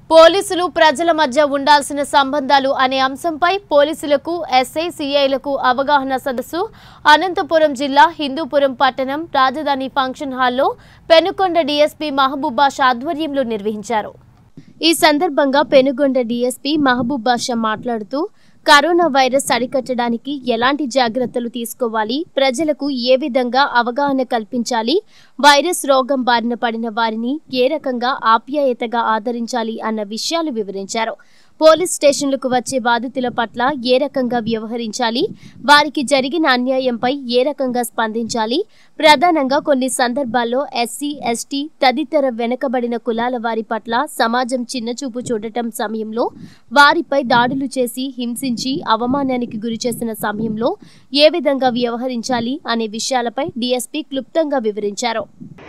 పోలీసులు ప్రజల మధ్య ఉండాల్సిన సంబంధాలు అనే అంశంపై పోలీసులకు ఎస్ఐ సిఐలకు అవగాహన సదస్సు అనంతపురం జిల్లా హిందూపురం పట్టణం రాజధాని ఫంక్షన్ హాల్లో పెనుకొండ డీఎస్పీ మహబూబ్ బాషా ఆధ్వర్యంలో నిర్వహించారు ఈ సందర్భంగా పెనుగొండ డీఎస్పీ మహబూబ్ బాషా మాట్లాడుతూ కరోనా వైరస్ అరికట్టడానికి ఎలాంటి జాగ్రత్తలు తీసుకోవాలి ప్రజలకు ఏ విధంగా అవగాహన కల్పించాలి వైరస్ రోగం బారిన పడిన వారిని ఏ రకంగా ఆప్యాయతగా ఆదరించాలి అన్న విషయాలు వివరించారు పోలీస్ స్టేషన్లకు వచ్చే బాధితుల పట్ల ఏ రకంగా వ్యవహరించాలి వారికి జరిగిన అన్యాయంపై ఏ రకంగా స్పందించాలి ప్రధానంగా కొన్ని సందర్భాల్లో ఎస్సీ ఎస్టీ తదితర వెనుకబడిన కులాల వారి పట్ల సమాజం చిన్నచూపు చూడటం సమయంలో వారిపై దాడులు చేసి హింసించి అవమానానికి గురి చేసిన సమయంలో ఏ విధంగా వ్యవహరించాలి అనే విషయాలపై డీఎస్పీ క్లుప్తంగా వివరించారు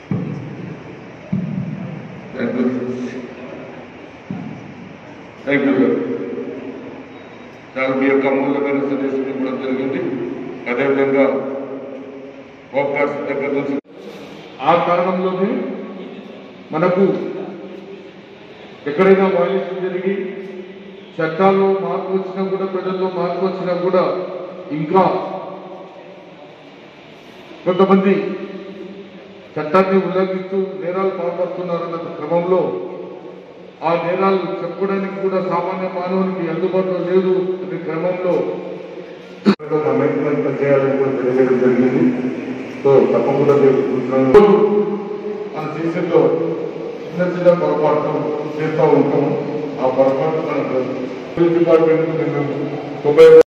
థ్యాంక్ యూ సార్ సార్ మీ యొక్క అమూల్యమైన సజెషన్ ఇవ్వడం జరిగింది అదేవిధంగా ఫోకస్ దగ్గర నుంచి ఆ కారణంలోనే మనకు ఎక్కడైనా వైలెన్స్ జరిగి చట్టాల్లో మార్పు వచ్చినా కూడా ప్రజల్లో మార్పు వచ్చినా కూడా ఇంకా కొంతమంది చట్టాన్ని ఉల్లంఘిస్తూ నేరాలు పాల్పడుతున్నారన్న క్రమంలో ఆ నేరాలు చెప్పుకోవడానికి కూడా సామాన్య మానవునికి అందుబాటులో లేదు అనే క్రమంలో అమెండ్మెంట్ చేయాలని కూడా తెలియజేయడం జరిగింది సో తప్పకుండా రేపు కూర్చున్నాను. మన దేశంలో చిన్న చిన్న పొరపాట్లు చేస్తూ ఉంటాము ఆ పొరపాటు మనకు పోలీస్ డిపార్ట్మెంట్ మేము తొంభై